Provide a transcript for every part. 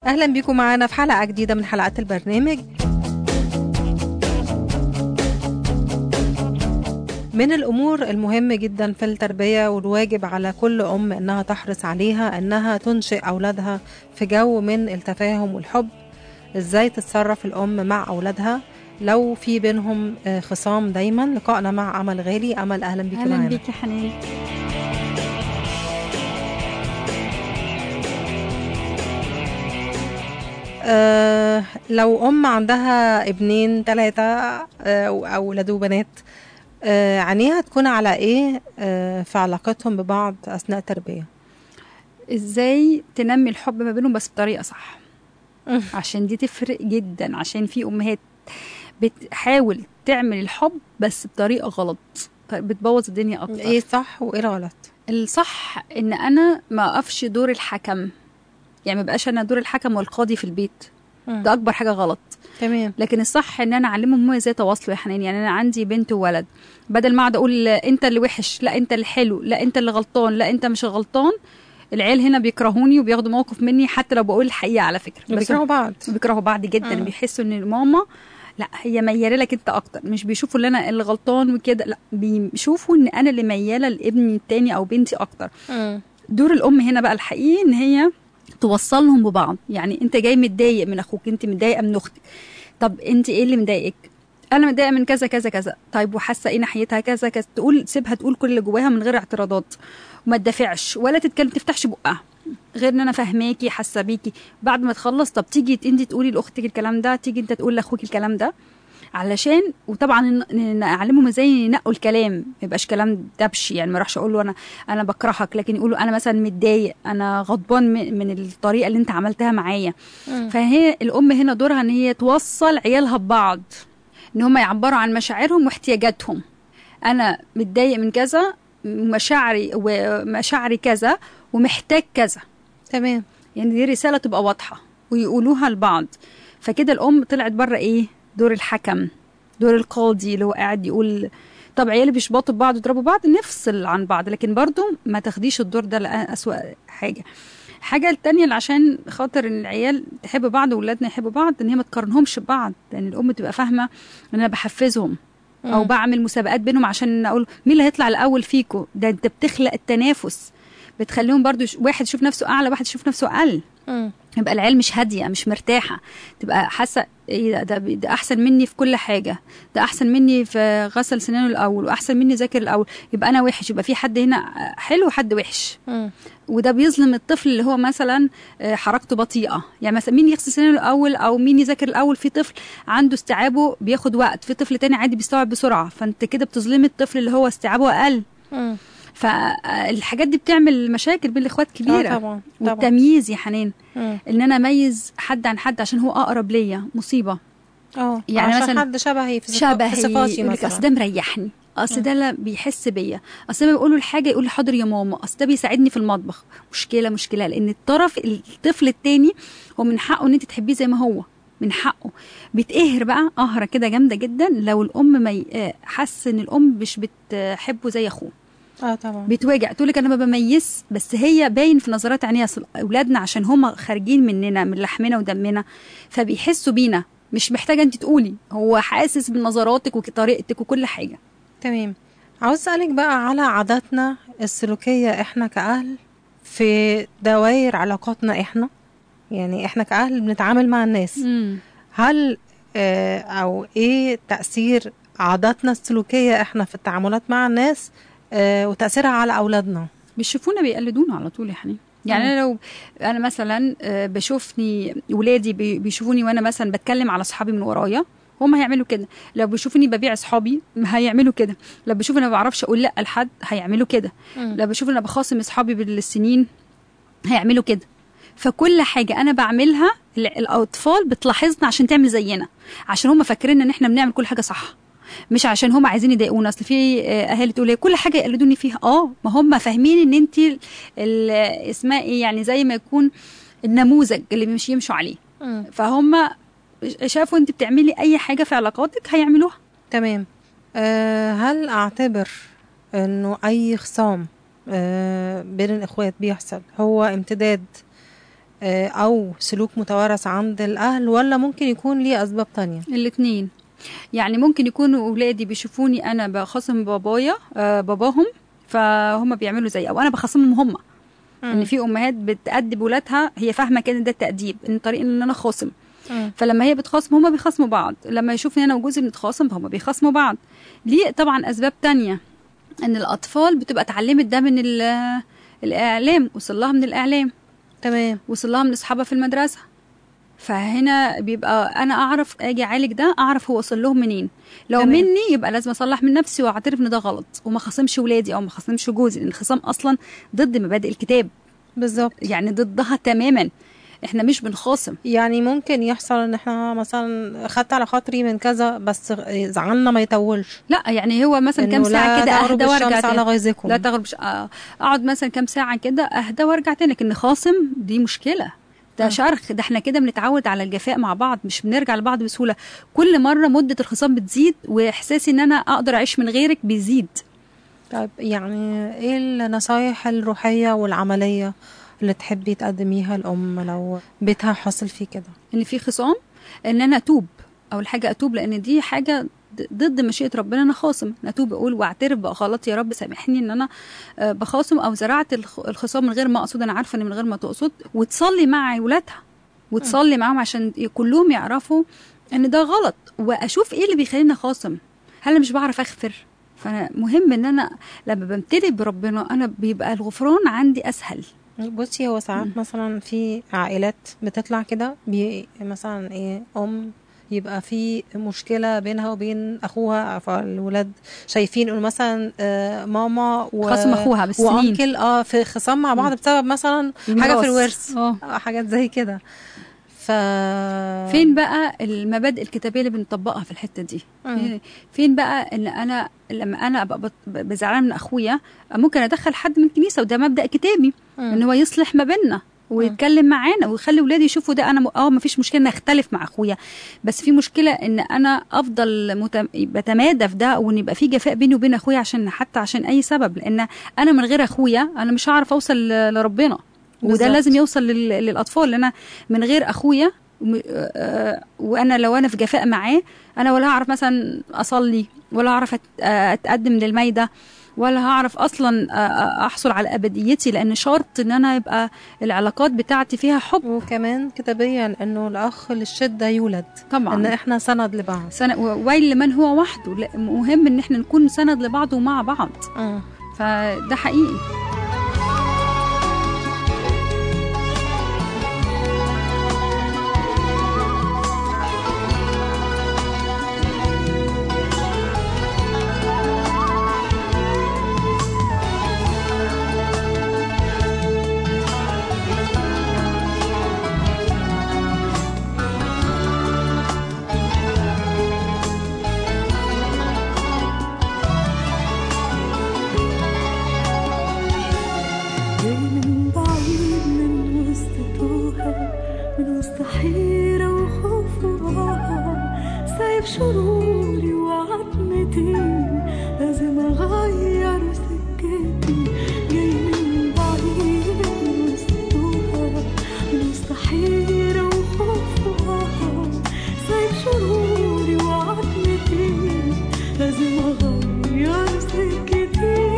أهلا بيكم معانا في حلقة جديدة من حلقات البرنامج من الأمور المهمة جدا في التربية والواجب على كل أم إنها تحرص عليها إنها تنشئ أولادها في جو من التفاهم والحب إزاي تتصرف الأم مع أولادها لو في بينهم آه، خصام دايما لقائنا مع أمل غالي أمل أهلا بيكي اهلا معانا بيكي حنان آه لو أم عندها ابنين ثلاثة آه أو أولاد وبنات آه عينيها تكون على إيه آه في علاقتهم ببعض أثناء التربية ازاي تنمي الحب ما بينهم بس بطريقه صح مم. عشان دي تفرق جدا عشان في امهات بتحاول تعمل الحب بس بطريقه غلط بتبوظ الدنيا اكتر إيه صح وإيه الغلط الصح ان انا ما اقفش دور الحكم يعني ما بقاش انا دور الحكم والقاضي في البيت مم. ده اكبر حاجه غلط تمام لكن الصح ان انا اعلمهم هم ازاي يتواصلوا يا حنان يعني انا عندي بنت وولد بدل ما اقعد اقول انت اللي وحش لا انت اللي حلو لا انت اللي غلطان لا انت مش غلطان العيال هنا بيكرهوني وبياخدوا موقف مني حتى لو بقول الحقيقه على فكره بس بيكرهوا بعض بيكرهوا بعض جدا مم. بيحسوا ان ماما لا هي مياله لك انت اكتر مش بيشوفوا ان انا اللي غلطان وكده لا بيشوفوا ان انا اللي مياله لابني التاني او بنتي اكتر مم. دور الام هنا بقى الحقيقي ان هي توصلهم ببعض يعني انت جاي متضايق من اخوك انت متضايقه من اختك طب انت ايه اللي مضايقك انا متضايقه من كذا كذا كذا طيب وحاسه ايه ناحيتها كذا كذا تقول سيبها تقول كل اللي جواها من غير اعتراضات وما تدافعش ولا تتكلم تفتحش بقها غير ان انا فاهماكي حاسه بيكي بعد ما تخلص طب تيجي انت تقولي لاختك الكلام ده تيجي انت تقول لاخوك الكلام ده علشان وطبعا ن- ن- نعلمهم ازاي ينقوا الكلام ما يبقاش كلام دبش يعني ما اروحش اقول له انا انا بكرهك لكن يقولوا انا مثلا متضايق انا غضبان من من الطريقه اللي انت عملتها معايا مم. فهي الام هنا دورها ان هي توصل عيالها ببعض ان هم يعبروا عن مشاعرهم واحتياجاتهم انا متضايق من كذا مشاعري ومشاعري كذا ومحتاج كذا تمام يعني دي رساله تبقى واضحه ويقولوها لبعض فكده الام طلعت بره ايه دور الحكم دور القاضي اللي هو قاعد يقول طب عيالي بيشبطوا ببعض ويضربوا بعض نفصل عن بعض لكن برضو ما تاخديش الدور ده لأسوأ حاجه الحاجة التانية اللي عشان خاطر ان العيال تحب بعض واولادنا يحبوا بعض ان هي ما تقارنهمش ببعض لان الام تبقى فاهمة ان انا بحفزهم او مم. بعمل مسابقات بينهم عشان اقول مين اللي هيطلع الاول فيكو ده انت بتخلق التنافس بتخليهم برضو يش- واحد يشوف نفسه اعلى واحد يشوف نفسه اقل مم. يبقى العيال مش هاديه مش مرتاحه تبقى حاسه ايه ده, ده, ده احسن مني في كل حاجه ده احسن مني في غسل سنانه الاول واحسن مني ذاكر الاول يبقى انا وحش يبقى في حد هنا حلو وحد وحش مم. وده بيظلم الطفل اللي هو مثلا آه، حركته بطيئه يعني مثلا مين يغسل سنانه الاول او مين يذاكر الاول في طفل عنده استيعابه بياخد وقت في طفل تاني عادي بيستوعب بسرعه فانت كده بتظلمي الطفل اللي هو استيعابه اقل مم. فالحاجات دي بتعمل مشاكل بين الاخوات آه كبيره طبعا طبعا والتمييز يا حنان مم. ان انا اميز حد عن حد عشان هو اقرب ليا مصيبه اه يعني عشان مثلا حد شبهي في, صفا- شبهي في صفاتي يقول لك اصل مثلا ده مريحني اصل ده لا بيحس بيا اصل لما بقول له الحاجه يقول لي حاضر يا ماما اصل ده بيساعدني في المطبخ مشكله مشكله لان الطرف الطفل التاني هو من حقه ان انت تحبيه زي ما هو من حقه بيتقهر بقى قهره كده جامده جدا لو الام ما ي- آه، حس ان الام مش بتحبه زي اخوه اه طبعا بيتوجع تقول لك انا ما بميز بس هي باين في نظرات عينيها أصل اولادنا عشان هم خارجين مننا من لحمنا ودمنا فبيحسوا بينا مش محتاجه انت تقولي هو حاسس بنظراتك وطريقتك وكل حاجه تمام عاوز اسالك بقى على عاداتنا السلوكيه احنا كاهل في دوائر علاقاتنا احنا يعني احنا كاهل بنتعامل مع الناس هل آه او ايه تاثير عاداتنا السلوكيه احنا في التعاملات مع الناس آه وتاثيرها على اولادنا بيشوفونا بيقلدونا على طول يا حنين يعني مم. انا لو انا مثلا آه، بشوفني ولادي بي- بيشوفوني وانا مثلا بتكلم على اصحابي من ورايا هم هيعملوا كده لو بيشوفوني ببيع اصحابي هيعملوا كده لو بيشوفوا انا ما بعرفش اقول لا لحد هيعملوا كده لو بيشوفوا انا بخاصم اصحابي بالسنين هيعملوا كده فكل حاجه انا بعملها ال- الاطفال بتلاحظنا عشان تعمل زينا عشان هم فاكرين ان احنا بنعمل كل حاجه صح مش عشان هم عايزين يضايقونا اصل في آه، اهالي تقول إيه، كل حاجه يقلدوني فيها اه ما هم فاهمين ان انت ال- ال- اسمها ايه يعني زي ما يكون النموذج اللي مش يمشوا عليه مم. فهم شافوا انت بتعملي اي حاجه في علاقاتك هيعملوها تمام أه هل اعتبر انه اي خصام أه بين الاخوات بيحصل هو امتداد آه، او سلوك متوارث عند الاهل ولا ممكن يكون ليه اسباب تانية الاثنين يعني ممكن يكونوا اولادي بيشوفوني انا بخاصم بابايا آه باباهم فهم بيعملوا زي او انا بخاصمهم هم ان في امهات بتأدب ولادها هي فاهمه كده ده التأديب ان طريق ان انا خاصم مم. فلما هي بتخاصم هما بيخاصموا بعض لما يشوفني انا وجوزي بنتخاصم فهم بيخاصموا بعض ليه طبعا اسباب تانية ان الاطفال بتبقى اتعلمت ده من ال- الاعلام وصل لها من الاعلام تمام وصل لها من اصحابها في المدرسه فهنا بيبقى انا اعرف اجي اعالج ده اعرف هو وصل لهم منين لو تمام. مني يبقى لازم اصلح من نفسي واعترف ان ده غلط وما خصمش ولادي او ما خصمش جوزي لان الخصام اصلا ضد مبادئ الكتاب بالظبط يعني ضدها تماما احنا مش بنخاصم يعني ممكن يحصل ان احنا مثلا خدت على خاطري من كذا بس زعلنا ما يطولش لا يعني هو مثلا كام إنه ساعه لا كده تغرب اهدى وارجع الشمس على تاني غيظكم لا تغرب ش... آه، اقعد مثلا كام ساعه كده اهدى وارجع تاني لكن خاصم دي مشكله ده آه. شرخ ده احنا كده بنتعود على الجفاء مع بعض مش بنرجع لبعض بسهوله كل مره مده الخصام بتزيد واحساسي ان انا اقدر اعيش من غيرك بيزيد طيب يعني ايه النصايح الروحية والعملية اللي تحبي تقدميها الأم لو بيتها حصل فيه كده ان في خصام ان انا اتوب اول حاجه اتوب لان دي حاجه ض- ضد مشيئه ربنا انا خاصم أنا اتوب اقول واعترف بغلطي يا رب سامحني ان انا آه، بخاصم او زرعت الخ- الخصام من غير ما اقصد انا عارفه ان من غير ما تقصد وتصلي مع ولادها وتصلي معاهم عشان ي- كلهم يعرفوا ان ده غلط واشوف ايه اللي بيخليني خاصم هل انا مش بعرف اغفر فانا مهم ان انا لما بمتلي بربنا انا بيبقى الغفران عندي اسهل بصي هو ساعات مثلا في عائلات بتطلع كده بي مثلا ايه ام يبقى في مشكلة بينها وبين أخوها فالولاد شايفين إنه مثلا آه، ماما و... خصم اخوها بالسنين وأنكل اه في خصام مع بعض بسبب مثلا حاجة الميراث. في الورث اه آه، حاجات زي كده ف فين بقى المبادئ الكتابيه اللي بنطبقها في الحته دي مم. فين- فين بقى ان انا لما انا ابقى بط- بزعلان من اخويا ممكن ادخل حد من الكنيسه وده مبدا كتابي مم. ان هو يصلح ما بيننا ويتكلم معانا ويخلي ولادي يشوفوا ده انا م... اه ما فيش مشكله ان اختلف مع اخويا بس في مشكله ان انا افضل مت... بتمادى في ده وان يبقى في جفاء بيني وبين اخويا عشان حتى عشان اي سبب لان انا من غير اخويا انا مش هعرف اوصل ل- لربنا وده بالظبط. لازم يوصل لل... للاطفال لان انا من غير اخويا وم- آه، وانا لو انا في جفاء معاه انا ولا هعرف مثلا اصلي ولا هعرف أت- آه، اتقدم للمايده ولا هعرف اصلا آه، آه، احصل على ابديتي لان شرط ان انا يبقى العلاقات بتاعتي فيها حب وكمان كتابيا انه الاخ للشده يولد ان طبعا احنا سند لبعض سنة ويل لمن هو وحده لا، مهم ان احنا نكون سند لبعض ومع بعض مم. فده حقيقي جاي من بعيد من وسط توها من وسط حيرة وخوف وراها سايب شروري وعتمتي لازم أغير سكتي جاي من بعيد من وسط توها من وسط حيرة وخوف وراها سايب شروري وعتمتي لازم أغير سكتي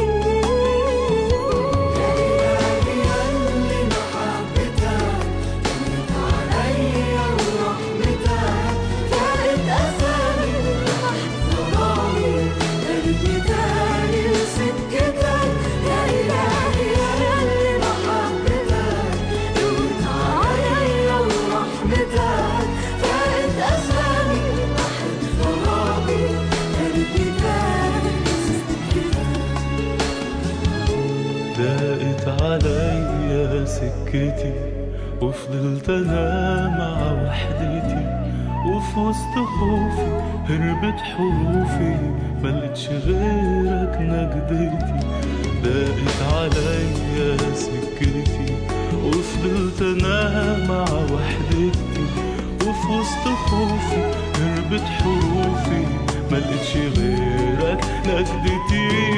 ضاقت عليا سكتي وفضلت انا مع وحدتي وفي وسط خوفي هربت حروفي ملقتش غيرك نجدتي ضاقت عليا سكتي وفضلت انا مع وحدتي وفي وسط خوفي هربت حروفي ملقتش غيرك نجدتي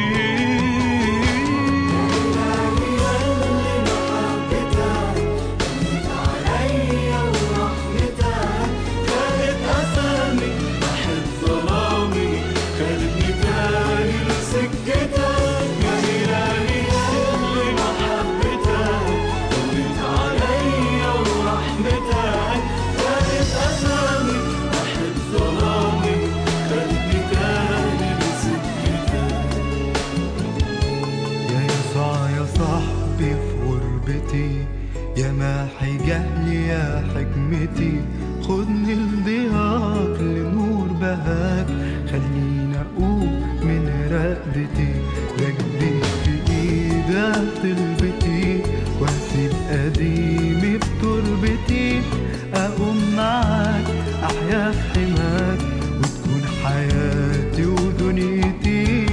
يا حكمتي خدني لضياك لنور بهاك خليني أقوم من رقبتي رجلي في إيدك طلبتي واسيب قديمي بتربتي أقوم معاك أحيا في حماك وتكون حياتي ودنيتي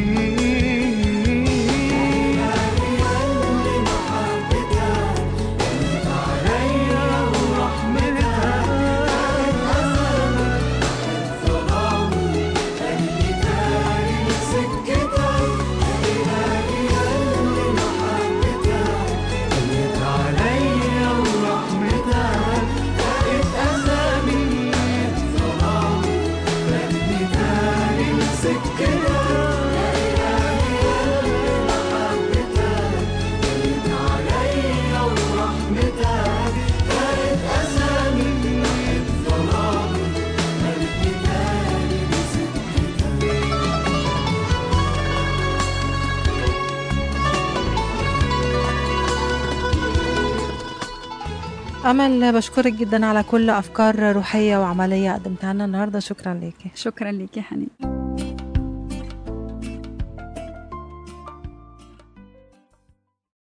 عليا ورحمتك بقت أسامي ظلام خلي تاني لسكتك عليا ورحمتك بقت أسامي ظلام خلي تاني لسكتك امل بشكرك جدا على كل افكار روحيه وعمليه قدمتها لنا النهارده شكرا ليكي شكرا ليكي يا حنين